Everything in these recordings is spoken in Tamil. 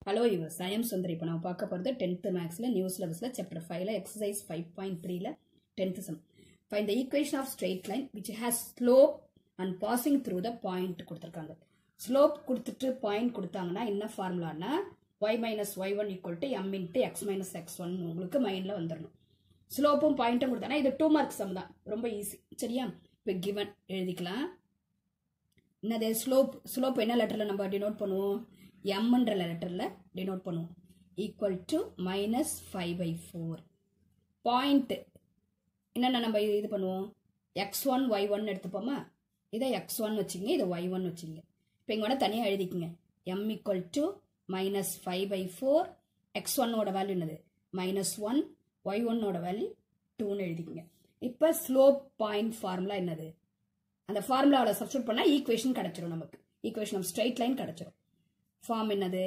hello yours I am Sundari இப்போ நம்ம பார்க்க போகிறது டென்த்து மேக்ஸில் நியூ சிலபஸில் சாப்டர் ஃபைவ்ல எக்ஸசைஸ் ஃபைவ் பாயிண்ட் த்ரீல tenth sum find the equation of straight line which has slope and passing through the point கொடுத்துருக்காங்க ஸ்லோப் கொடுத்துட்டு பாயிண்ட் கொடுத்தாங்கன்னா என்ன ஃபார்முலானா y minus y one equal to m into x minus x one உங்களுக்கு மைண்டில் வந்துடணும் ஸ்லோப்பும் பாயிண்ட்டும் கொடுத்தாங்கன்னா இது டூ மார்க்ஸ் சம் தான் ரொம்ப ஈஸி சரியா இப்போ கிவன் எழுதிக்கலாம் என்னது ஸ்லோப் ஸ்லோப் என்ன லெட்டரில் நம்ம டினோட் பண்ணுவோம் எம்ன்ற லெட்டரில் டினோட் பண்ணுவோம் equal to minus five by four point என்னென்ன நம்ம இது பண்ணுவோம் எக்ஸ் ஒன் ஒய் ஒன் எடுத்துப்போமா இதை எக்ஸ் ஒன் வச்சுங்க இதை ஒய் ஒன் வச்சுங்க இப்போ இங்கே வேணால் தனியாக எழுதிக்கங்க m equal to minus five by four x ஒன்னோட வேல்யூ என்னது மைனஸ் ஒன் ஒய் ஒன்னோட வேல்யூ டூன்னு எழுதிக்கங்க இப்போ ஸ்லோப் பாயிண்ட் ஃபார்முலா என்னது அந்த ஃபார்முலாவில் சப்ஸ்டியூட் பண்ணால் ஈக்குவேஷன் கிடச்சிரும் நமக்கு ஈக்குவேஷன் ஆஃப் ஸ்ட்ரைட் லைன் கிடச்சிரும் ஃபார்ம் என்னது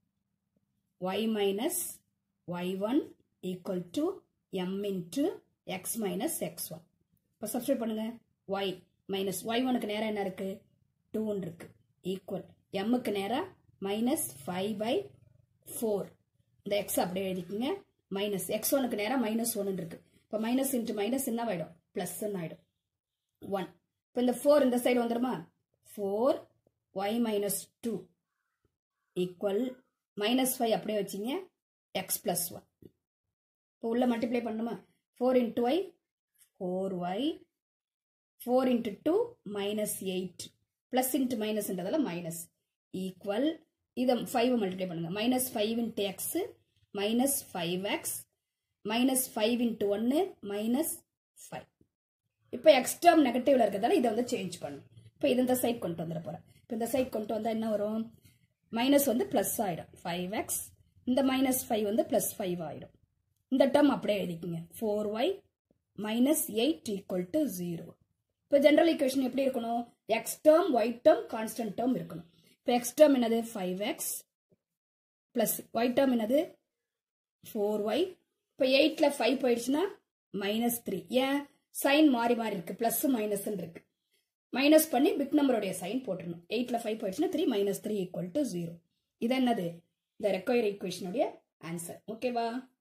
y minus y one equal to m into x minus x one இப்போ சப்ஸ்டியூட் பண்ணுங்க ஒய் மைனஸ் ஒய் ஒனுக்கு நேரம் என்ன இருக்கு டூன்னு இருக்கு ஈக்குவல் எம்முக்கு நேரம் மைனஸ் ஃபைவ் பை ஃபோர் இந்த எக்ஸ் அப்படியே எழுதிக்கோங்க மைனஸ் எக்ஸ் ஒனுக்கு நேரம் மைனஸ் ஒன்னு இருக்கு இப்போ மைனஸ் இன்ட்டு மைனஸ் என்ன ஆகிடும் ப்ளஸ்ன்னு ஆகிடும் ஒன் இப்போ இந்த ஃபோர் இந்த சைடு வந்துடுமா four y minus two equal minus five அப்படியே வச்சிங்க எக்ஸ் ப்ளஸ் ஒன் இப்போ உள்ள மல்டிப்ளை பண்ணுமா four into y four y four into two minus eight plus into மைனஸ்ன்றதால மைனஸ் ஈக்குவல் இதை ஃபைவ் மல்டிப்ளை பண்ணுங்க minus five into x minus five x minus five into ஒன்று மைனஸ் ஃபைவ் இப்போ எக்ஸ் டேர்ம் நெகட்டிவ்ல இருக்கிறதால இதை வந்து சேஞ்ச் பண்ணும் இப்போ இது இந்த சைட் கொண்டு வந்துட போகிறேன் இப்போ இந்த சைட் கொண்டு வந்தால் என்ன வரும் மைனஸ் வந்து ப்ளஸ் ஆகிடும் ஃபைவ் எக்ஸ் இந்த மைனஸ் ஃபைவ் வந்து ப்ளஸ் ஃபைவ் ஆகிடும் இந்த டேர்ம் அப்படியே எழுதிக்கங்க four y minus eight equal to zero இப்போ ஜென்ரல் ஈக்குவேஷன் எப்படி இருக்கணும் x term y term constant term இருக்கணும் இப்போ எக்ஸ் டேர்ம் என்னது five x plus y term என்னது ஃபோர் ஒய் இப்போ எயிட்டில் ஃபைவ் போயிடுச்சுன்னா மைனஸ் த்ரீ ஏன் சைன் மாறி மாறி இருக்கு ப்ளஸ் மைனஸ் இருக்கு மைனஸ் பண்ணி பிக் நம்பருடைய சைன் போட்டுருணும் எயிட்டில் ஃபைவ் போயிடுச்சுன்னா three minus three equal to zero இது என்னது இந்த ரெக்வயர் ஈக்குவேஷனுடைய ஆன்சர் ஓகேவா